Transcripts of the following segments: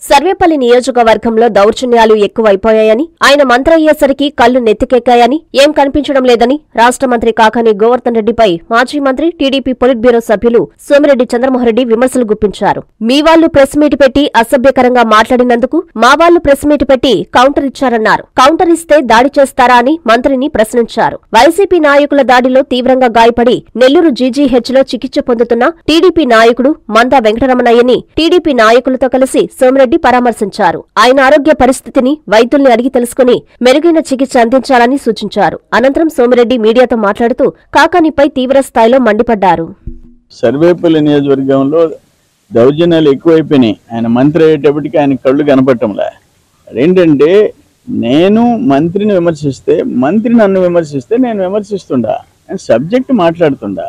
సర్వేపల్లి నియోజకవర్గంలో దౌర్జన్యాలు ఎక్కువైపోయాయని ఆయన మంత్రి అయ్యేసరికి కళ్లు నెత్తికెక్కాయని ఏం కనిపించడం లేదని రాష్ట్ర మంత్రి కాకాని గోవర్ధన్ రెడ్డిపై మాజీ మంత్రి టీడీపీ పొలిట్ బ్యూరో సభ్యులు సోమిరెడ్డి చంద్రమోహన్రెడ్డి విమర్శలు గుప్పించారు మీ వాళ్లు ప్రెస్ మీట్ పెట్టి అసభ్యకరంగా మాట్లాడినందుకు మా వాళ్లు ప్రెస్ మీట్ పెట్టి కౌంటర్ ఇచ్చారన్నారు కౌంటర్ ఇస్తే దాడి చేస్తారా అని మంత్రిని ప్రశ్నించారు వైసీపీ నాయకుల దాడిలో తీవ్రంగా గాయపడి నెల్లూరు జీజీహెచ్ లో చికిత్స పొందుతున్న టీడీపీ నాయకుడు మందా వెంకటరమణయ్యని టీడీపీ నాయకులతో కలిసి సోమిరెడ్డి పరామర్శించారు ఆయన ఆరోగ్య పరిస్థితిని వైద్యుల్ని అడిగి తెలుసుకుని మెరుగైన చికిత్స అందించాలని సూచించారు అనంతరం సోమిరెడ్డి మీడియాతో మాట్లాడుతూ కాకానిపై తీవ్ర స్థాయిలో మండిపడ్డారు సర్వేపల్లి నియోజకవర్గంలో దౌర్జన్యాలు ఎక్కువైపోయినాయి ఆయన మంత్రి అయ్యేటప్పటికి ఆయన కళ్ళు కనపడటంలే ఏంటంటే నేను మంత్రిని విమర్శిస్తే మంత్రి నన్ను విమర్శిస్తే నేను విమర్శిస్తుండా నేను సబ్జెక్ట్ మాట్లాడుతుండా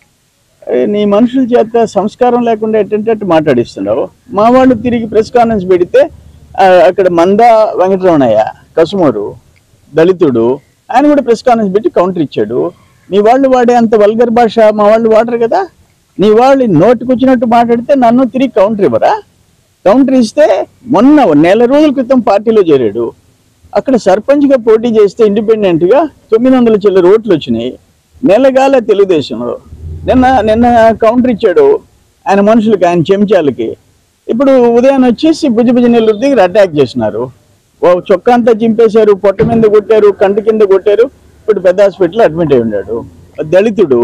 ఏ, నీ మనుషుల చేత సంస్కారం లేకుండా ఎట్టంటే మాట్లాడిస్తున్నావు మా వాళ్ళు తిరిగి ప్రెస్ కాన్ఫరెన్స్ పెడితే ఆ, అక్కడ మంద వెంకటరమణయ్య కసుమూరు దళితుడు ఆయన కూడా ప్రెస్ కాన్ఫరెన్స్ పెట్టి కౌంటర్ ఇచ్చాడు నీ వాళ్ళు వాడే అంత వల్గర్ భాష మా వాళ్ళు వాడరు కదా నీ వాళ్ళు నోటికొచ్చినట్టు మాట్లాడితే నన్ను తిరిగి కౌంటర్ ఇవ్వరా కౌంటర్ ఇస్తే మొన్న నెల రోజుల క్రితం పార్టీలో చేరాడు అక్కడ సర్పంచ్గా పోటీ చేస్తే ఇండిపెండెంట్గా తొమ్మిది వందల చిల్లర ఓట్లు వచ్చినాయి నెలగాల తెలుగుదేశంలో నిన్న నిన్న కౌంటర్ ఇచ్చాడు ఆయన మనుషులకి ఆయన చెంచాలకి ఇప్పుడు ఉదయం వచ్చేసి భుజ భుజ నెల్లూరు దగ్గర అటాక్ చేసినారు ఓ చొక్కా అంతా చింపేశారు పొట్ట మీద కొట్టారు కంటి కింద కొట్టారు ఇప్పుడు పెద్ద హాస్పిటల్ అడ్మిట్ అయి ఉన్నాడు దళితుడు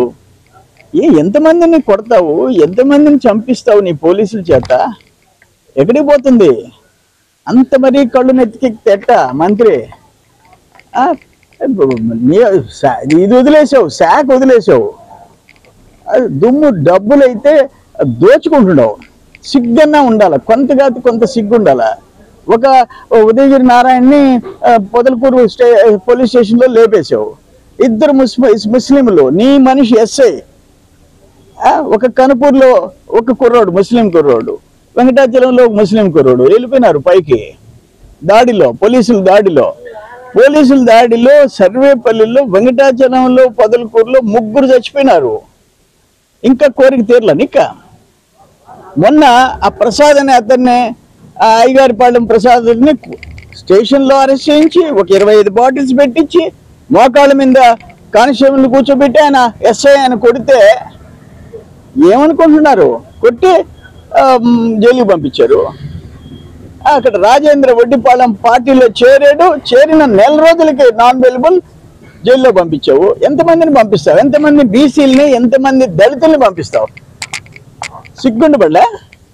ఏ ఎంతమందిని కొడతావు ఎంతమందిని చంపిస్తావు నీ పోలీసుల చేత ఎక్కడికి పోతుంది అంత మరీ కళ్ళు నెత్తికెక్కితే ఎట్ట మంత్రి ఆ, నీ- శా- ఇది వదిలేసావు శాఖ వదిలేసావు అది దుమ్ము డబ్బులైతే దోచుకుంటున్నావు సిగ్గన్నా ఉండాలి కొంత కాదు కొంత సిగ్గు ఉండాలి ఒక ఉదయగిరి నారాయణని ఆ, పొదలకూరు స్టే పోలీస్ స్టేషన్లో లేపేశావు ఇద్దరు ముస్లిం ముస్లింలు నీ మనిషి ఎస్ఐ ఆ, ఒక కనుపూర్లో ఒక కుర్రోడు ముస్లిం కుర్రోడు వెంకటాచలంలో ఒక ముస్లిం కుర్రోడు వెళ్ళిపోయినారు పైకి దాడిలో పోలీసుల దాడిలో పోలీసుల దాడిలో సర్వేపల్లిలో వెంకటాచలంలో పొదలకూరులో ముగ్గురు చచ్చిపోయినారు ఇంకా కోరిక తీరలా నిక్క మొన్న ఆ ప్రసాద్ అనే అతన్ని ఆ అయ్యగారిపాలెం ప్రసాద్ని స్టేషన్లో అరెస్ట్ చేయించి ఒక ఇరవై ఐదు బాటిల్స్ పెట్టించి మోకాళ్ళ మీద కానిస్టేబుల్ని కూర్చోబెట్టి ఆయన ఎస్ఐ ఆయన కొడితే ఏమనుకుంటున్నారు కొట్టి ఆ, మ్, జైలుకి పంపించారు ఆ, అక్కడ రాజేంద్ర వడ్డిపాలెం పార్టీలో చేరాడు చేరిన నెల రోజులకి నాన్ అవైలబుల్ జైల్లో పంపించావు ఎంతమందిని పంపిస్తావు ఎంతమంది బీసీలని ఎంతమంది దళితుల్ని పంపిస్తావు సిగ్గుండు పడలే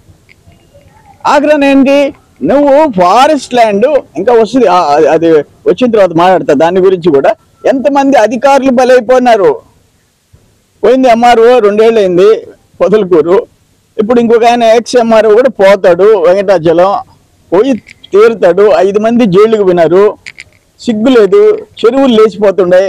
ఆగ్రహం ఏంటి నువ్వు ఫారెస్ట్ ల్యాండ్ ఇంకా వస్తుంది ఆ, అది వచ్చిన తర్వాత మాట్లాడతా దాని గురించి కూడా ఎంతమంది అధికారులు బలైపోయినారు పోయింది ఎంఆర్ఓ రెండేళ్ళు అయింది పొదలకూరు ఇప్పుడు ఇంకొక ఆయన ఎక్స్ ఎంఆర్ఓ కూడా పోతాడు వెంకటాచలం పోయి తీరుతాడు ఐదు మంది జైలుకు పోయినారు సిగ్గు లేదు చెరువులు లేచిపోతుండే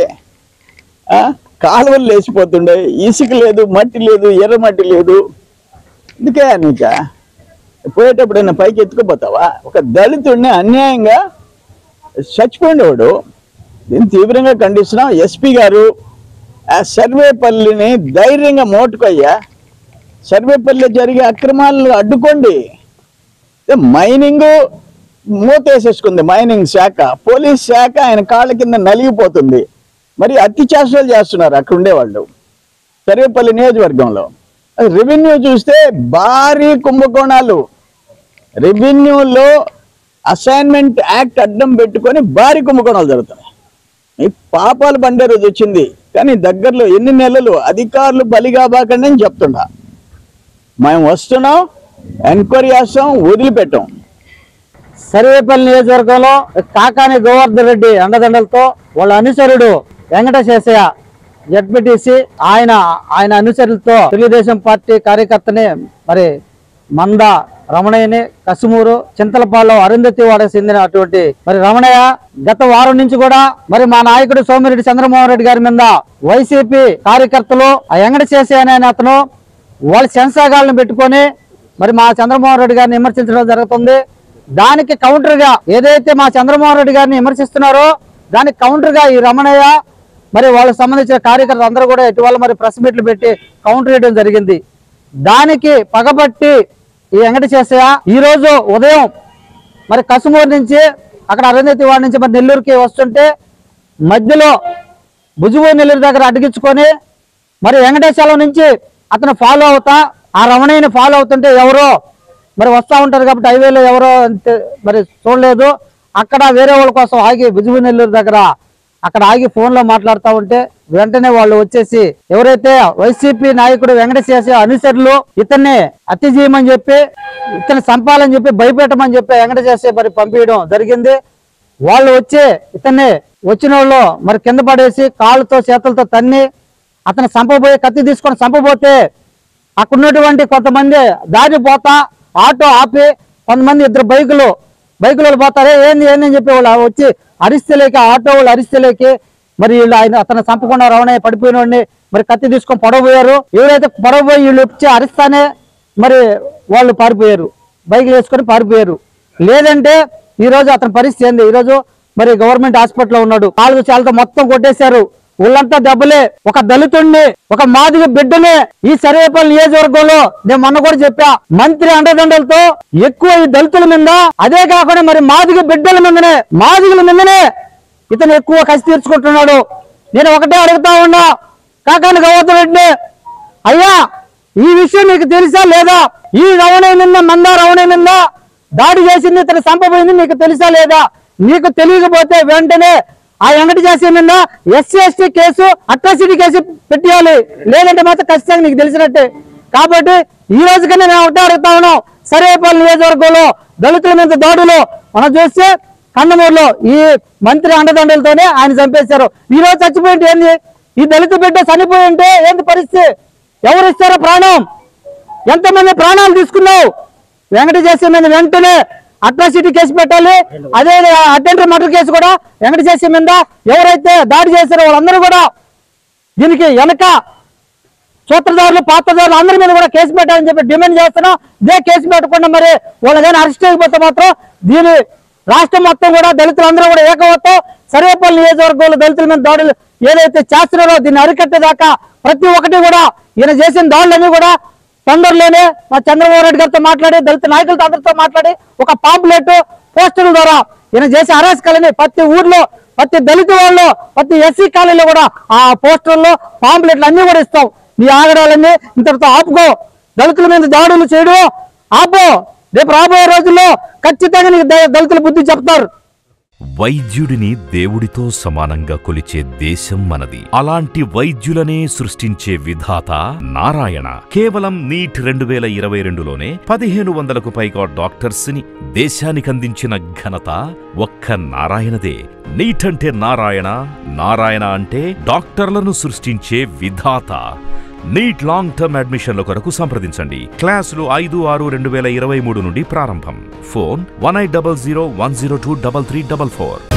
ఆ, కాలువలు లేచిపోతుండే ఇసుక లేదు మట్టి లేదు ఎర్ర మట్టి లేదు ఎందుకే నీక పోయేటప్పుడు ఏమైనా పైకి ఎత్తుకుపోతావా ఒక దళితుడిని అన్యాయంగా చచ్చిపోయినవాడు దీన్ని తీవ్రంగా ఖండిస్తున్నాం ఎస్పీ గారు ఆ సర్వేపల్లిని ధైర్యంగా మోటుకయ్యా సర్వేపల్లిలో జరిగే అక్రమాలను అడ్డుకోండి ఏ మైనింగ్ మూతేసేసుకుంది మైనింగ్ శాఖ పోలీస్ శాఖ ఆయన కాళ్ళ కింద నలిగిపోతుంది మరి అత్యాచారాలు చేస్తున్నారు అక్కడ ఉండేవాళ్ళు సర్వేపల్లి నియోజకవర్గంలో రెవెన్యూ చూస్తే భారీ కుంభకోణాలు రెవెన్యూలో అసైన్మెంట్ యాక్ట్ అడ్డం పెట్టుకొని భారీ కుంభకోణాలు జరుగుతున్నాయి ఈ పాపాలు పండే రోజు వచ్చింది కానీ దగ్గరలో ఎన్ని నెలలు అధికారులు బలిగా బాకండి అని చెప్తున్నా మేము వస్తున్నాం ఎంక్వైరీ చేస్తాం వదిలిపెట్టాం సర్వేపల్లి నియోజకవర్గంలో కాకాని గోవర్ధన్ రెడ్డి అండదండలతో వాళ్ళ అనుచరుడు వెంకటశేషయ్య జడ్పీటీసీ ఆయన ఆయన అనుచరులతో తెలుగుదేశం పార్టీ కార్యకర్తని మరి మంద రమణయ్యని కసుమూరు చింతలపాలెం అరుంధతి వాడకు చెందిన అటువంటి మరి రమణయ్య గత వారం నుంచి కూడా మరి మా నాయకుడు సోమిరెడ్డి చంద్రమోహన్ రెడ్డి గారి మీద వైసీపీ కార్యకర్తలు ఆ వెంకటశేషయ్య అనే అతను వాళ్ళ సెన్సాగాళ్ళని పెట్టుకొని మరి మా చంద్రమోహన్ రెడ్డి గారిని విమర్శించడం జరుగుతుంది దానికి కౌంటర్ గా ఏదైతే మా చంద్రమోహన్ రెడ్డి గారిని విమర్శిస్తున్నారో దానికి కౌంటర్ గా ఈ రమణయ్య మరి వాళ్ళకి సంబంధించిన కార్యకర్తలు అందరూ కూడా ఇటీవల మరి ప్రెస్ మీట్లు పెట్టి కౌంటర్ చేయడం జరిగింది దానికి పగబట్టి ఈ వెంకటేశయ్య ఈ రోజు ఉదయం మరి కసుమూరు నుంచి అక్కడ అరుంధతి వాడి నుంచి మరి నెల్లూరుకి వస్తుంటే మధ్యలో భుజువు నెల్లూరు దగ్గర అడ్డగించుకొని మరి వెంకటేశ్వరం నుంచి అతను ఫాలో అవుతా ఆ రమణయ్యని ఫాలో అవుతుంటే ఎవరో మరి వస్తూ ఉంటారు కాబట్టి హైవేలో ఎవరో అంతే మరి చూడలేదు అక్కడ వేరే వాళ్ళ కోసం ఆగి భుజువు నెల్లూరు దగ్గర అక్కడ ఆగి ఫోన్లో మాట్లాడుతూ ఉంటే వెంటనే వాళ్ళు వచ్చేసి ఎవరైతే వైసీపీ నాయకుడు వెంకటేశ్వర అనుచరులు ఇతన్ని హత్య చేయమని చెప్పి ఇతన్ని చంపాలని చెప్పి భయపెట్టమని చెప్పి వెంకటేశ్వర మరి పంపించడం జరిగింది వాళ్ళు వచ్చి ఇతన్ని వచ్చిన వాళ్ళు మరి కింద పడేసి కాళ్ళతో చేతులతో తన్ని అతను చంపబోయే కత్తి తీసుకొని చంపబోతే అక్కడ ఉన్నటువంటి కొంతమంది దారి పోతా ఆటో ఆపి కొంతమంది ఇద్దరు బైకులు బైకులు వాళ్ళు పోతారే ఏంది ఏంది అని చెప్పి వాళ్ళు వచ్చి అరిస్తలేకి ఆటో వాళ్ళు అరిస్తలేకి మరి వీళ్ళు ఆయన అతను చంపకుండా రవణయ్య పడిపోయిన వాడిని మరి కత్తి తీసుకొని పొడవబోయారు ఎవరైతే పొడవబోయి వీళ్ళు వచ్చి అరిస్తానే మరి వాళ్ళు పారిపోయారు బైకులు వేసుకొని పారిపోయారు లేదంటే ఈ రోజు అతని పరిస్థితి ఏంది ఈ రోజు మరి గవర్నమెంట్ హాస్పిటల్లో ఉన్నాడు కాలు చాలతో మొత్తం కొట్టేశారు ఒళ్ళంతా దెబ్బలే ఒక దళితుడిని ఒక మాదిగ బిడ్డని ఈ సర్వేపల్లి నియోజకవర్గంలో నేను మొన్న కూడా చెప్పా మంత్రి అండదండలతో ఎక్కువ ఈ దళితుల మీద అదే కాకుండా మరి మాదిగ బిడ్డల మీదనే మాదిగల మీదనే ఇతను ఎక్కువ కసి తీర్చుకుంటున్నాడు నేను ఒకటే అడుగుతా ఉన్నా కాకాని గౌతమ్ రెడ్డి అయ్యా ఈ విషయం నీకు తెలుసా లేదా ఈ రవణ నిన్న మంద రవణ నిన్న దాడి చేసింది ఇతను చంపబోయింది నీకు తెలుసా లేదా నీకు తెలియకపోతే వెంటనే ఆ వెంకట చేసే మీద SC ST case atrocity case పెట్టేయాలి లేదంటే మాత్రం ఖచ్చితంగా నీకు తెలిసినట్టే కాబట్టి ఈ రోజు కన్నా నేను ఒకటే అడుగుతా ఉన్నాం సరేపల్లి నియోజకవర్గంలో దళితుల మీద దాడులు మనం చూస్తే కన్నమూరులో ఈ మంత్రి అండదండలతోనే ఆయన చంపేశారు ఈ రోజు చచ్చిపోయింది ఏంది ఈ దళిత బిడ్డ చనిపోయి ఉంటే ఏంది పరిస్థితి ఎవరు ఇస్తారో ప్రాణం ఎంతమంది ప్రాణాలు తీసుకున్నావు వెంకట చేసే మీద వెంటనే అట్రాసిటీ కేసు పెట్టాలి అదే అటెండర్ మర్డర్ కేసు కూడా వెంకట చేసే మీద ఎవరైతే దాడి చేశారో వాళ్ళందరూ కూడా దీనికి వెనక సూత్రధారులు పాత్రధారులు అందరి మీద కూడా కేసు పెట్టాలని చెప్పి డిమాండ్ చేస్తున్నాం ఇదే కేసు పెట్టకుండా మరి వాళ్ళని అరెస్ట్ చేయకపోతే మాత్రం దీని రాష్ట్రం మొత్తం కూడా దళితులందరూ కూడా ఏకవత్తం సర్వేపల్లి నియోజకవర్గంలో దళితుల మీద దాడులు ఏదైతే చేస్తున్నారో దీన్ని అరికట్టేదాకా ప్రతి ఒక్కటి కూడా ఈయన చేసిన దాడులన్నీ కూడా తొందరలోనే మా చంద్రబాబు నాయుడు గారితో మాట్లాడి దళిత నాయకులతో అందరితో మాట్లాడి ఒక పాంప్లెట్ పోస్టర్ల ద్వారా ఈయన చేసే అరాచకాలని ప్రతి ఊర్లో ప్రతి దళిత వాళ్ళు ప్రతి ఎస్సీ కాలనీలో కూడా ఆ పోస్టర్లు పాంప్లెట్లు అన్ని కూడా ఇస్తాం నీ ఆగడాలన్నీ ఇంతటితో ఆపుకో దళితుల మీద దాడులు చేయడం ఆపు రేపు రాబోయే రోజుల్లో ఖచ్చితంగా నీకు ద- దళితుల బుద్ధి చెప్తారు వైద్యుడిని దేవుడితో సమానంగా కొలిచే దేశం మనది అలాంటి వైద్యులనే సృష్టించే విధాత నారాయణ కేవలం నీట్ రెండు వేల ఇరవై రెండులోనే పదిహేను వందలకు పైగా డాక్టర్స్ ని దేశానికందించిన ఘనత ఒక్క నారాయణదే నీట్ అంటే నారాయణ నారాయణ అంటే డాక్టర్లను సృష్టించే విధాత నీట్ లాంగ్ టర్మ్ అడ్మిషన్ల కొరకు సంప్రదించండి క్లాసులు ఐదు ఆరు రెండు వేల ఇరవై మూడు నుండి ప్రారంభం phone one eight double zero one zero two double three double four